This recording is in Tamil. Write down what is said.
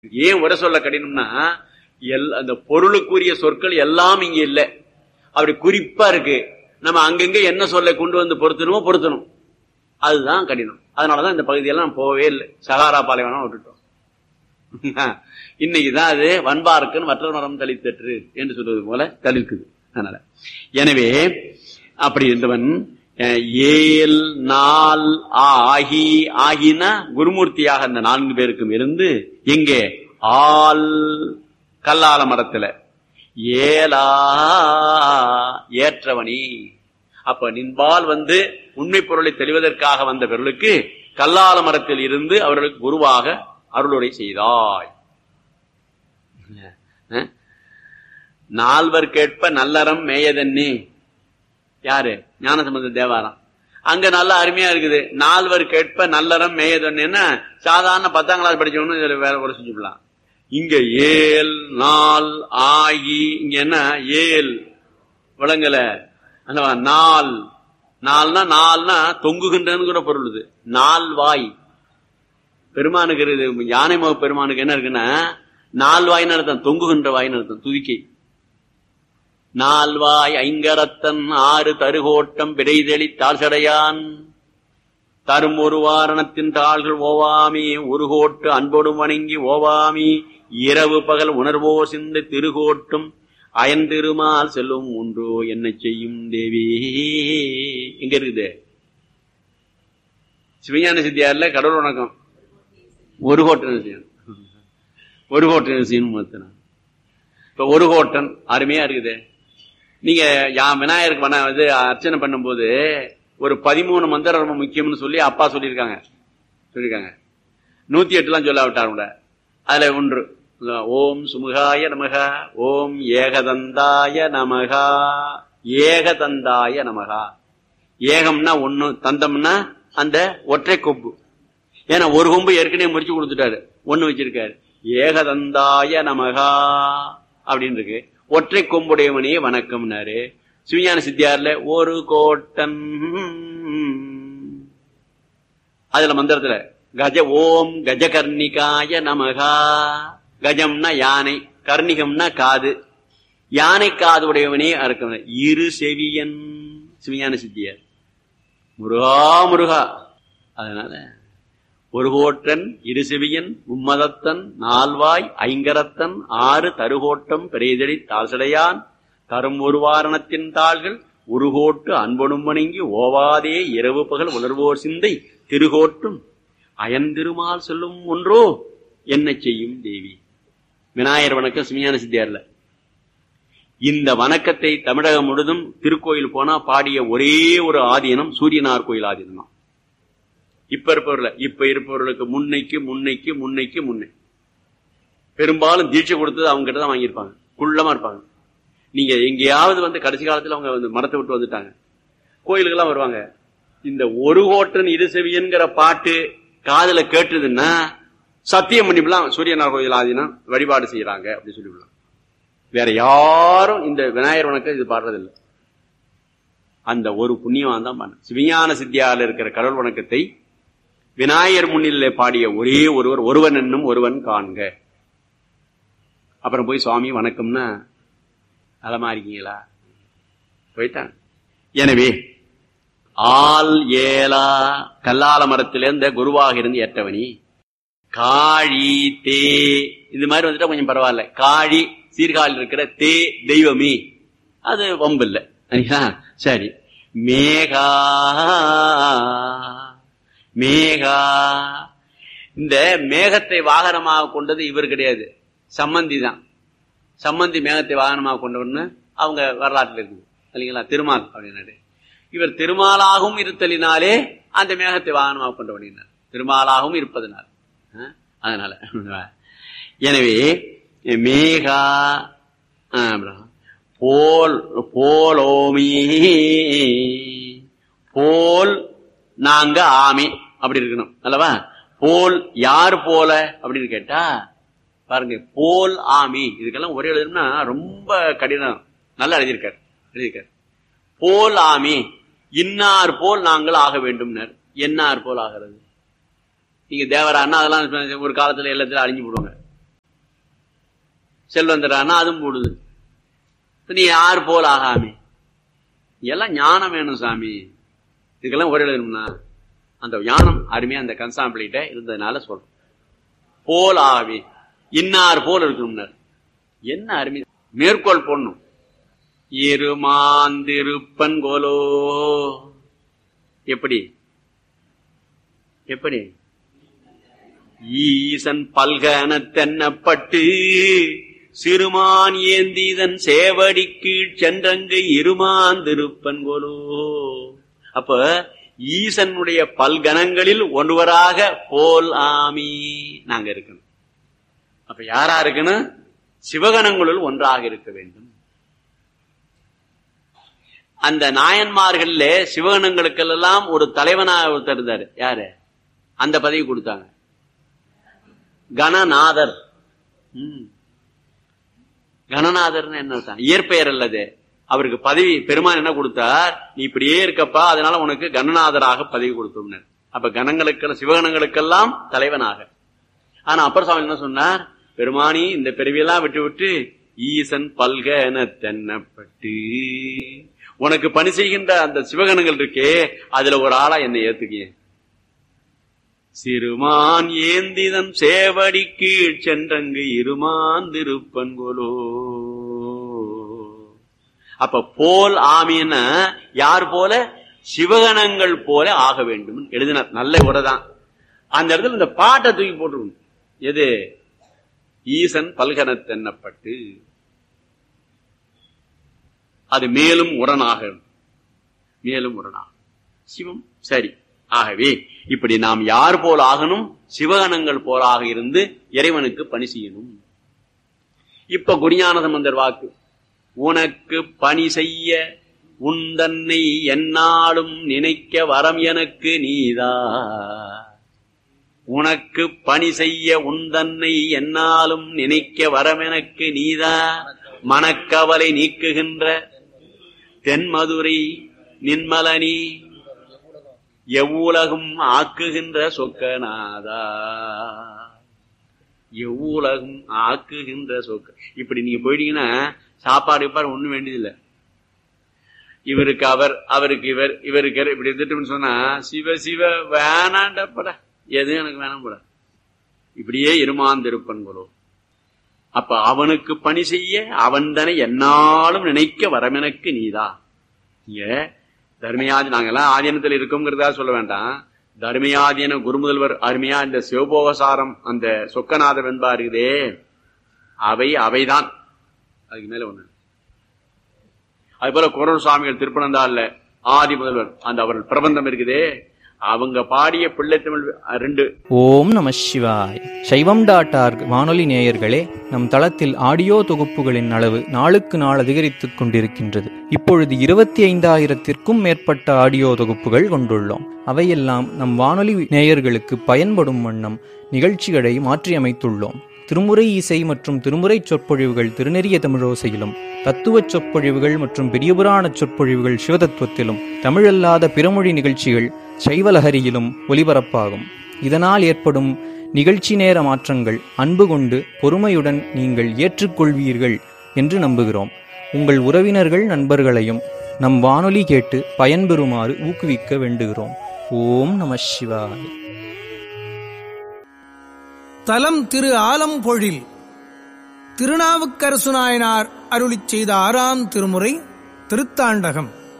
ஏன் உரை சொல்ல கடினம்னா எல் அந்த பொருளுக்குரிய சொற்கள் எல்லாம் இங்க இல்லை அப்படி குறிப்பா இருக்கு நம்ம அங்கங்க என்ன சொல்ல கொண்டு வந்து பொருத்தணுமோ பொருத்தணும் அதுதான் கடினம் அதனாலதான் இந்த பகுதியெல்லாம் நான் போகவே இல்லை சகாரா பாலைவனம் விட்டுட்டோம் இன்னைக்குதான் அது வன்பார்க்குன்னு மற்ற மரம் தளித்தற்று என்று சொல்வது போல தளிர்க்குது அதனால எனவே அப்படி இருந்தவன் அஹ், ஏல் நாள் ஆகி ஆகினா குருமூர்த்தியாக அந்த நான்கு பேருக்கும் இருந்து எங்கே ஆல் கல்லால மரத்துல ஏலா ஏற்றவனி அப்ப நின்பால் வந்து உண்மை பொருளை தெளிவதற்காக வந்த பொருளுக்கு கல்லால மரத்தில் இருந்து அவர்களுக்கு குருவாக அருளுரை செய்தாய் அஹ்? நால்வர் கேட்ப நல்லறம் மேயதன்னி யாரு ஞானசம்பந்த தேவாரம் அங்க நல்லா அருமையா இருக்குது நால்வர் கேட்ப நல்லறம் மேயதன்னா சாதாரண பத்தாம் கிளாஸ் படிச்சவனு இதுல வேற ஒரு செஞ்சுக்கலாம் இங்க ஏல் நாள் ஆகி இங்க என்ன ஏல் விளங்கல அல்லவா நாள் நாள்னா நாள்னா தொங்குகின்றன்னு கூட பொருள் இது நாள் வாய் பெருமானுக்கு இருக்குது யானை முக பெருமானுக்கு என்ன இருக்குன்னா நால் வாய்னு அர்த்தம் தொங்குகின்ற வாய்னு அர்த்தம் துதிக்கை நால்வாய் ஐங்கரத்தன் ஆறு தருகோட்டம் பிடைதெளி தாழ்சடையான் தரும் ஒரு வாரணத்தின் தாள்கள் ஓவாமி ஒரு கோட்டு அன்போடும் வணங்கி ஓவாமி இரவு பகல் உணர்வோ சிந்த திருகோட்டும் அயன்திருமால் செல்லும் ஒன்றோ என்ன செய்யும் தேவி எங்க இருக்குது சிவஞான சித்தியார்ல கடவுள் வணக்கம் ஒரு கோட்டன் செய்யணும் ஒரு கோட்டன் செய்யணும் இப்ப ஒரு கோட்டன் அருமையா இருக்குது நீங்க யா விநாயகருக்கு வன இது அர்ச்சனை பண்ணும்போது ஒரு பதிமூணு மந்திரம் ரொம்ப முக்கியம்னு சொல்லி அப்பா சொல்லியிருக்காங்க சொல்லியிருக்காங்க நூத்தி எட்டுலாம் சொல்ல விட்டார் கூட அதுல ஒன்று ஓம் சுமுகாய நமகா ஓம் ஏகதந்தாய நமகா ஏகதந்தாய நமகா ஏகம்னா ஒண்ணு தந்தம்னா அந்த ஒற்றை கொம்பு ஏன்னா ஒரு கொம்பு ஏற்கனவே முறிச்சு கொடுத்துட்டாரு ஒண்ணு வச்சிருக்காரு ஏகதந்தாய நமகா அப்படின்னு இருக்கு ஒற்றை கொம்புடையவனே வணக்கம்னாரு சிவஞான சித்தியார்ல ஒரு கோட்டன் அதுல மந்திரத்துல கஜ ஓம் கஜகர்ணிகாய நமகா கஜம்னா யானை கர்ணிகம்னா காது யானை காது உடையவனே அறுக்கம் இரு செவியன் சிவஞான சித்தியார் முருகா முருகா அதனால ஒரு கோட்டன் இரு செவியன் உம்மதத்தன் நால்வாய் ஐங்கரத்தன் ஆறு தருகோட்டம் பெரியதடி தாசடையான் தரும் ஒரு வாரணத்தின் தாள்கள் உருகோட்டு அன்பொடும் வணங்கி ஓவாதே இரவு பகல் உணர்வோர் சிந்தை திருகோட்டும் அயன்திருமால் சொல்லும் ஒன்றோ என்ன செய்யும் தேவி விநாயகர் வணக்கம் சிமியான சித்தியார்ல இந்த வணக்கத்தை தமிழகம் முழுதும் திருக்கோயில் போனா பாடிய ஒரே ஒரு ஆதீனம் சூரியனார் கோயில் ஆதீனம் தான் இப்ப இருப்பவர்கள இப்ப இருப்பவர்களுக்கு முன்னைக்கு முன்னைக்கு முன்னைக்கு முன்னை பெரும்பாலும் தீட்சை கொடுத்தது அவங்க கிட்ட தான் வாங்கியிருப்பாங்க குள்ளமா இருப்பாங்க நீங்க எங்கேயாவது வந்து கடைசி காலத்துல அவங்க வந்து மரத்தை விட்டு வந்துட்டாங்க கோயிலுக்கெல்லாம் வருவாங்க இந்த ஒரு கோட்டன் இருசெவியன்கிற பாட்டு காதுல கேட்டதுன்னா சத்தியம் பண்ணிவிடலாம் சூரியனார் கோயில் ஆதீனம் வழிபாடு செய்யறாங்க அப்படி சொல்லிவிடலாம் வேற யாரும் இந்த விநாயகர் வணக்கம் இது பாடுறதில்லை அந்த ஒரு புண்ணியவான் தான் பண்ண சிவஞான சித்தியால இருக்கிற கடவுள் வணக்கத்தை விநாயகர் முன்னிலே பாடிய ஒரே ஒருவர் ஒருவன் என்னும் ஒருவன் காண்க அப்புறம் போய் சுவாமி வணக்கம்னா நலமா இருக்கீங்களா போயிட்டான் எனவே ஆள் ஏலா கல்லால மரத்திலிருந்த குருவாக இருந்து ஏற்றவனி காழி தே இது மாதிரி வந்துட்டா கொஞ்சம் பரவாயில்ல காழி சீர்காழில் இருக்கிற தே தெய்வமே அது வம்பு இல்லை சரிங்களா? சரி மேகா மேகா இந்த மேகத்தை வாகனமாக கொண்டது இவர் கிடையாது சம்மந்தி தான் சம்மந்தி மேகத்தை வாகனமாக கொண்டவர்னு அவங்க வரலாற்றில் இருக்குது இல்லைங்களா திருமால் அப்படின்னாரு இவர் திருமாலாகவும் இருத்தலினாலே அந்த மேகத்தை வாகனமாக கொண்டவனார் திருமாலாகவும் இருப்பதனால் அஹ், அதனால எனவே மேகா ஆஹ், அப்புறம் போல் போலோமி போல் நாங்க ஆமி அப்படி இருக்கணும் அல்லவா போல் யார் போல அப்படின்னு கேட்டா பாருங்க போல் ஆமி இதுக்கெல்லாம் ஒரே எழுதணும்னா ரொம்ப கடினம் நல்லா எழுதியிருக்காரு எழுதியிருக்காரு போல் ஆமி இன்னார் போல் நாங்கள் ஆக வேண்டும்னர் என்னார் போல் ஆகிறது நீங்க தேவரான்னா அதெல்லாம் ஒரு காலத்துல எல்லாத்துல அழிஞ்சு போடுவாங்க செல்வந்தரானா அதுவும் கூடுது இப்ப நீ யார் போல் ஆகாமே எல்லாம் ஞானம் வேணும் சாமி இதுக்கெல்லாம் ஒரு எழுதணும்னா அந்த ஞானம் அருமையா அந்த கன்சாம்பிளிட்ட இருந்ததுனால சொல்றோம் போல் ஆகவே இன்னார் போல் இருக்கணும்னார் என்ன அருமை மேற்கோள் போடணும் இருமாந்திருப்பன் கோலோ எப்படி எப்படி ஈசன் பல்கன தென்னப்பட்டு சிறுமான் ஏந்திதன் சேவடி கீழ் சென்றங்கு இருமாந்திருப்பன் கோலோ அப்ப ஈசனுடைய பல்கணங்களில் ஒருவராக போல் ஆமி நாங்க இருக்கணும் அப்ப யாரா இருக்கணும் சிவகணங்களுள் ஒன்றாக இருக்க வேண்டும் அந்த நாயன்மார்கள்ல சிவகணங்களுக்கெல்லாம் ஒரு தலைவனாக ஒருத்தர் இருந்தாரு யாரு அந்த பதவி கொடுத்தாங்க கணநாதர் ம். கணநாதர்னு என்ன அர்த்தம்? இயற்பெயர் அல்லது அவருக்கு பதவி பெருமான் என்ன கொடுத்தார் நீ இப்படியே இருக்கப்பா அதனால உனக்கு கணநாதராக பதவி கொடுத்தோம்னார் அப்ப கணங்களுக்கு சிவகணங்களுக்கெல்லாம் தலைவனாக ஆனா அப்பர் சுவாமி என்ன சொன்னார் பெருமானி இந்த பிறவியெல்லாம் விட்டு விட்டு ஈசன் பல்கன தென்னப்பட்டு உனக்கு பணி செய்கின்ற அந்த சிவகணங்கள் இருக்கே அதுல ஒரு ஆளா என்னை ஏத்துக்கிய சிறுமான் ஏந்திதன் சேவடி கீழ் சென்றங்கு இருமாந்திருப்பன் கோலோ அப்ப போல் ஆமின யார் போல சிவகணங்கள் போல ஆக வேண்டும் எழுதினார் நல்ல உரைதான் அந்த இடத்துல இந்த பாட்டை தூக்கி போட்டுருக்கணும் எது ஈசன் பல்கனத்தென்னப்பட்டு அது மேலும் உடனாக மேலும் உடனாக சிவம் சரி ஆகவே இப்படி நாம் யார் போல் ஆகணும் சிவகணங்கள் போலாக இருந்து இறைவனுக்கு பணி செய்யணும் இப்ப குருஞான சம்பந்தர் வாக்கு உனக்கு பணி செய்ய உந்தன்னை என்னாலும் நினைக்க வரம் எனக்கு நீதா உனக்கு பணி செய்ய உந்தன்னை என்னாலும் நினைக்க வரம் எனக்கு நீதா மனக்கவலை நீக்குகின்ற தென்மதுரை நின்மலனி எவ்வுலகும் ஆக்குகின்ற சொக்கநாதா எவ்வுலகும் ஆக்குகின்ற சொக்க இப்படி நீங்க போயிட்டீங்கன்னா சாப்பாடு பாரு ஒண்ணும் வேண்டியதில்லை இவருக்கு அவர் அவருக்கு இவர் இவருக்கு இவர் இப்படி இருந்துட்டு சொன்னா சிவ சிவ வேணாண்டப்படா எதுவும் எனக்கு வேணாம் போட இப்படியே இருமாந்திருப்பன் போலோ அப்ப அவனுக்கு பணி செய்ய அவன் தானே என்னாலும் நினைக்க வரமெனக்கு நீதா இங்க தர்மயாதி நாங்கெல்லாம் ஆதீனத்தில் இருக்கோங்கிறதா சொல்ல வேண்டாம் தர்மயாதீன குருமுதல்வர் அருமையா இந்த சிவபோகசாரம் அந்த சொக்கநாத வெண்பா இருக்குதே அவை அவைதான் அதுக்கு மேல ஒண்ணு அது போல குரல் சுவாமிகள் திருப்பனந்தாள்ல ஆதி முதல்வர் அந்த அவர்கள் பிரபந்தம் இருக்குதே அவங்க பாடிய பிள்ளைத்தமிழ் ரெண்டு ஓம் நம சிவாய் சைவம் டாட் ஆர்க் வானொலி நேயர்களே நம் தளத்தில் ஆடியோ தொகுப்புகளின் அளவு நாளுக்கு நாள் அதிகரித்துக் கொண்டிருக்கின்றது இப்பொழுது இருபத்தி ஐந்தாயிரத்திற்கும் மேற்பட்ட ஆடியோ தொகுப்புகள் கொண்டுள்ளோம் அவையெல்லாம் நம் வானொலி நேயர்களுக்கு பயன்படும் வண்ணம் நிகழ்ச்சிகளை மாற்றியமைத்துள்ளோம் திருமுறை இசை மற்றும் திருமுறை சொற்பொழிவுகள் திருநெறிய தமிழோசையிலும் தத்துவச் சொற்பொழிவுகள் மற்றும் பெரியபுராண சொற்பொழிவுகள் சிவதத்துவத்திலும் தமிழல்லாத பிறமொழி நிகழ்ச்சிகள் சைவலஹரியிலும் ஒலிபரப்பாகும் இதனால் ஏற்படும் நிகழ்ச்சி நேர மாற்றங்கள் அன்பு கொண்டு பொறுமையுடன் நீங்கள் ஏற்றுக்கொள்வீர்கள் என்று நம்புகிறோம் உங்கள் உறவினர்கள் நண்பர்களையும் நம் வானொலி கேட்டு பயன்பெறுமாறு ஊக்குவிக்க வேண்டுகிறோம் ஓம் நம சிவாய் தலம் திரு ஆலம்பொழில் திருநாவுக்கரசு நாயனார் அருளிச் செய்த ஆறாம் திருமுறை திருத்தாண்டகம்